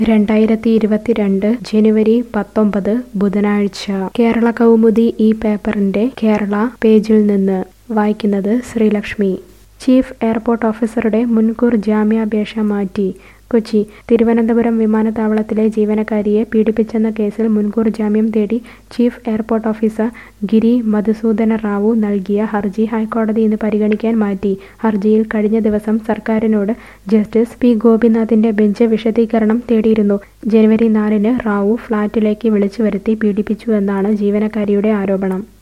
രണ്ടായിരത്തി ഇരുപത്തിരണ്ട് ജനുവരി പത്തൊമ്പത് ബുധനാഴ്ച കേരള കൗമുദി ഈ പേപ്പറിന്റെ കേരള പേജിൽ നിന്ന് വായിക്കുന്നത് ശ്രീലക്ഷ്മി ചീഫ് എയർപോർട്ട് ഓഫീസറുടെ മുൻകൂർ ജാമ്യാപേക്ഷ മാറ്റി കൊച്ചി തിരുവനന്തപുരം വിമാനത്താവളത്തിലെ ജീവനക്കാരിയെ പീഡിപ്പിച്ചെന്ന കേസിൽ മുൻകൂർ ജാമ്യം തേടി chief airport officer Giri Madhusudana Rao നൽകിയ ഹർജി ഹൈക്കോടതി ഇന്ന് പരിഗണിക്കാൻ മാറ്റി ഹർജിയിൽ കഴിഞ്ഞ ദിവസം സർക്കാരിനോട് ജസ്റ്റിസ് പി ഗോപിനാഥിന്റെ ബെഞ്ച് വിശദീകരണം തേടിയിരുന്നു ജനുവരി നാലിന് റാവു ഫ്ളാറ്റിലേക്ക് വിളിച്ചു വരുത്തി പീഡിപ്പിച്ചുവെന്നാണ് ജീവനക്കാരിയുടെ ആരോപണം